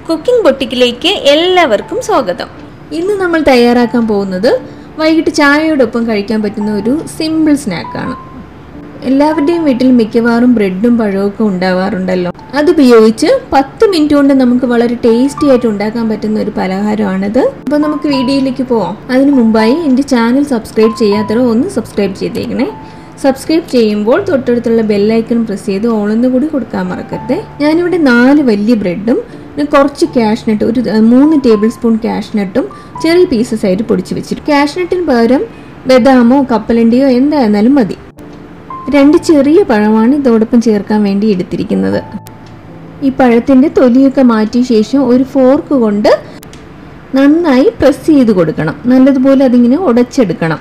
cooking ബൊട്ടിക്കിലേക്ക് എല്ലാവർക്കും സ്വാഗതം ഇന്ന് നമ്മൾ തയ്യാറാക്കാൻ പോകുന്നത് വൈകിട്ട് ചായയോടൊപ്പം കഴിക്കാൻ പറ്റുന്ന ഒരു സിമ്പിൾ സ്നാക്കാണ് എല്ലാവരുടെയും വീട്ടിൽ മിക്കവാറും ബ്രെഡും പഴവും ഒക്കെ ഉണ്ടാവാറുണ്ടല്ലോ അതുപയോഗിച്ച് പത്ത് മിനിറ്റ് കൊണ്ട് നമുക്ക് വളരെ ടേസ്റ്റി ആയിട്ട് ഉണ്ടാക്കാൻ പറ്റുന്ന ഒരു പലഹാരമാണിത് അപ്പോൾ നമുക്ക് വീഡിയോയിലേക്ക് പോവാം അതിനു മുമ്പായി എൻ്റെ ചാനൽ സബ്സ്ക്രൈബ് ചെയ്യാത്തവർ ഒന്ന് സബ്സ്ക്രൈബ് ചെയ്തേക്കണേ സബ്സ്ക്രൈബ് ചെയ്യുമ്പോൾ തൊട്ടടുത്തുള്ള ബെല്ലൈക്കൺ പ്രസ് ചെയ്ത് ഓളൊന്നു കൂടി കൊടുക്കാൻ മറക്കരുത് ഞാനിവിടെ നാല് വലിയ ബ്രെഡും പിന്നെ കുറച്ച് കാഷ്നട്ട് ഒരു ഏർ, മൂന്ന് ടേബിൾ സ്പൂൺ കാഷ്നട്ടും ചെറിയ പീസസ് ആയിട്ട് പൊടിച്ച് വെച്ചിട്ട് കാഷ്നട്ടിന് പകരം ബദാമോ കപ്പലണ്ടിയോ എന്തായിരുന്നാലും മതി രണ്ട് ചെറിയ പഴമാണ് ഇതോടൊപ്പം ചേർക്കാൻ വേണ്ടി എടുത്തിരിക്കുന്നത് ഈ പഴത്തിൻ്റെ തൊലിയൊക്കെ മാറ്റിയ ശേഷം ഒരു ഫോർക്ക് കൊണ്ട് നന്നായി പ്രസ് ചെയ്ത് കൊടുക്കണം നല്ലതുപോലെ അതിങ്ങനെ ഉടച്ചെടുക്കണം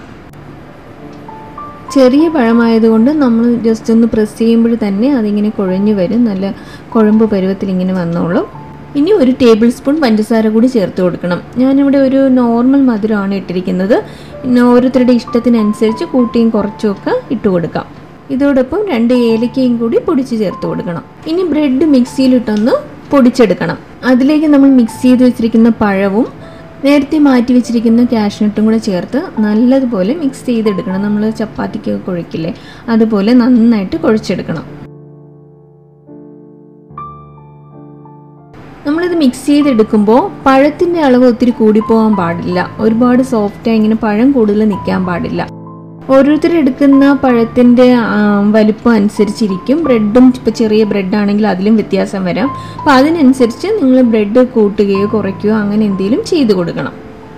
ചെറിയ പഴമായതുകൊണ്ട് നമ്മൾ ജസ്റ്റ് ഒന്ന് പ്രസ് ചെയ്യുമ്പോൾ തന്നെ അതിങ്ങനെ കുഴഞ്ഞു വരും നല്ല കുഴമ്പ് പരുവത്തിൽ ഇങ്ങനെ വന്നോളും ഇനി ഒരു ടേബിൾ സ്പൂൺ പഞ്ചസാര കൂടി ചേർത്ത് കൊടുക്കണം ഞാനിവിടെ ഒരു നോർമൽ മധുരമാണ് ഇട്ടിരിക്കുന്നത് പിന്നെ ഓരോരുത്തരുടെ ഇഷ്ടത്തിനനുസരിച്ച് കൂട്ടിയും കുറച്ചുമൊക്കെ ഇട്ട് കൊടുക്കാം ഇതോടൊപ്പം രണ്ട് ഏലക്കയും കൂടി പൊടിച്ച് ചേർത്ത് കൊടുക്കണം ഇനി ബ്രെഡ് മിക്സിയിലിട്ടൊന്ന് പൊടിച്ചെടുക്കണം അതിലേക്ക് നമ്മൾ മിക്സ് ചെയ്ത് വെച്ചിരിക്കുന്ന പഴവും നേരത്തെ മാറ്റി വെച്ചിരിക്കുന്ന കാഷ്നട്ടും കൂടെ ചേർത്ത് നല്ലതുപോലെ മിക്സ് ചെയ്തെടുക്കണം നമ്മൾ ചപ്പാത്തിക്കൊക്കെ കുഴക്കില്ലേ അതുപോലെ നന്നായിട്ട് കുഴച്ചെടുക്കണം നമ്മളിത് മിക്സ് ചെയ്തെടുക്കുമ്പോൾ പഴത്തിൻ്റെ അളവ് ഒത്തിരി കൂടിപ്പോകാൻ പാടില്ല ഒരുപാട് സോഫ്റ്റായി ഇങ്ങനെ പഴം കൂടുതൽ നിൽക്കാൻ പാടില്ല ഓരോരുത്തർ എടുക്കുന്ന പഴത്തിൻ്റെ വലിപ്പം അനുസരിച്ചിരിക്കും ബ്രെഡും ഇപ്പോൾ ചെറിയ ബ്രെഡ് ആണെങ്കിൽ അതിലും വ്യത്യാസം വരാം അപ്പോൾ അതിനനുസരിച്ച് നിങ്ങൾ ബ്രെഡ് കൂട്ടുകയോ കുറയ്ക്കുകയോ അങ്ങനെ എന്തെങ്കിലും ചെയ്തു കൊടുക്കണം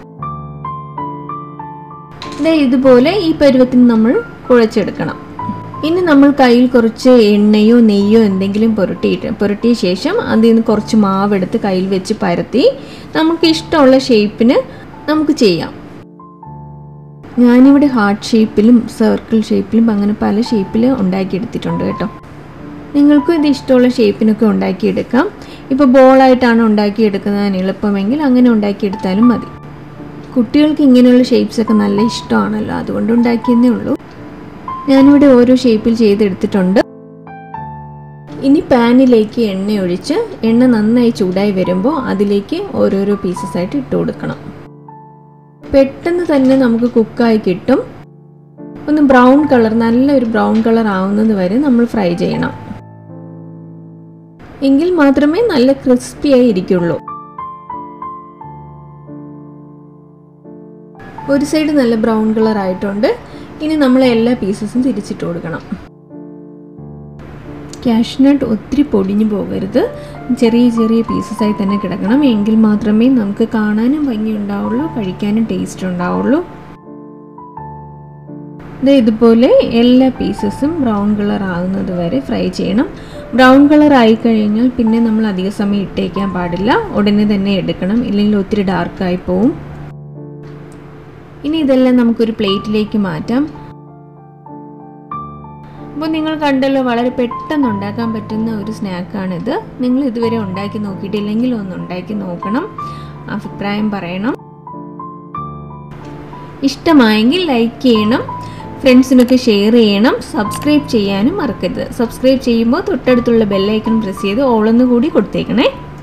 ദേ ഇതുപോലെ ഈ പരുവത്തിന് നമ്മൾ കുഴച്ചെടുക്കണം ഇനി നമ്മൾ കയ്യിൽ കുറച്ച് എണ്ണയോ നെയ്യോ എന്തെങ്കിലും പുരട്ടിയിട്ട് പുരട്ടിയ ശേഷം അതിൽ നിന്ന് കുറച്ച് മാവെടുത്ത് കയ്യിൽ വെച്ച് പരത്തി നമുക്ക് ഇഷ്ടമുള്ള ഷേപ്പിന് നമുക്ക് ചെയ്യാം ഞാനിവിടെ ഹാർട്ട് ഷേപ്പിലും സർക്കിൾ ഷേപ്പിലും അങ്ങനെ പല ഷേപ്പിൽ ഉണ്ടാക്കിയെടുത്തിട്ടുണ്ട് കേട്ടോ നിങ്ങൾക്കും ഇത് ഇഷ്ടമുള്ള ഷേപ്പിനൊക്കെ ഉണ്ടാക്കിയെടുക്കാം ഇപ്പോൾ ബോളായിട്ടാണ് ഉണ്ടാക്കിയെടുക്കുന്നതിന് എളുപ്പമെങ്കിൽ അങ്ങനെ ഉണ്ടാക്കിയെടുത്താലും മതി കുട്ടികൾക്ക് ഇങ്ങനെയുള്ള ഷേപ്സ് ഒക്കെ നല്ല ഇഷ്ടമാണല്ലോ അതുകൊണ്ട് ഉണ്ടാക്കിയെന്നേ ഉള്ളൂ ഞാനിവിടെ ഓരോ ഷേപ്പിൽ ചെയ്തെടുത്തിട്ടുണ്ട് ഇനി പാനിലേക്ക് എണ്ണ ഒഴിച്ച് എണ്ണ നന്നായി ചൂടായി വരുമ്പോൾ അതിലേക്ക് ഓരോരോ പീസസ് ആയിട്ട് ഇട്ട് കൊടുക്കണം പെട്ടെന്ന് തന്നെ നമുക്ക് കുക്കായി കിട്ടും ഒന്ന് ബ്രൗൺ കളർ നല്ല ഒരു ബ്രൗൺ കളർ ആവുന്നത് വരെ നമ്മൾ ഫ്രൈ ചെയ്യണം എങ്കിൽ മാത്രമേ നല്ല ക്രിസ്പി ആയി ഇരിക്കുള്ളൂ ഒരു സൈഡ് നല്ല ബ്രൗൺ കളർ ആയിട്ടുണ്ട് ഇനി നമ്മൾ എല്ലാ പീസസും തിരിച്ചിട്ട് കൊടുക്കണം കാഷ്നട്ട് ഒത്തിരി പൊടിഞ്ഞു പോകരുത് ചെറിയ ചെറിയ പീസസ് ആയി തന്നെ കിടക്കണം എങ്കിൽ മാത്രമേ നമുക്ക് കാണാനും ഭംഗി ഉണ്ടാവുള്ളൂ കഴിക്കാനും ടേസ്റ്റ് ഉണ്ടാവുള്ളൂ ദേ ഇതുപോലെ എല്ലാ പീസസും ബ്രൗൺ കളർ ആകുന്നത് വരെ ഫ്രൈ ചെയ്യണം ബ്രൗൺ കളർ ആയി കഴിഞ്ഞാൽ പിന്നെ നമ്മൾ അധിക സമയം ഇട്ടേക്കാൻ പാടില്ല ഉടനെ തന്നെ എടുക്കണം ഇല്ലെങ്കിൽ ഒത്തിരി ഡാർക്കായി പോവും ഇനി ഇതെല്ലാം നമുക്കൊരു പ്ലേറ്റിലേക്ക് മാറ്റാം അപ്പോൾ നിങ്ങൾ കണ്ടല്ലോ വളരെ പെട്ടെന്ന് ഉണ്ടാക്കാൻ പറ്റുന്ന ഒരു സ്നാക്കാണിത് നിങ്ങൾ ഇതുവരെ ഉണ്ടാക്കി നോക്കിയിട്ടില്ലെങ്കിൽ ഒന്ന് ഉണ്ടാക്കി നോക്കണം അഭിപ്രായം പറയണം ഇഷ്ടമായെങ്കിൽ ലൈക്ക് ചെയ്യണം ഫ്രണ്ട്സിനൊക്കെ ഷെയർ ചെയ്യണം സബ്സ്ക്രൈബ് ചെയ്യാനും മറക്കരുത് സബ്സ്ക്രൈബ് ചെയ്യുമ്പോൾ തൊട്ടടുത്തുള്ള ബെല്ലൈക്കൺ പ്രസ് ചെയ്ത് ഓളൊന്നു കൂടി കൊടുത്തേക്കണേ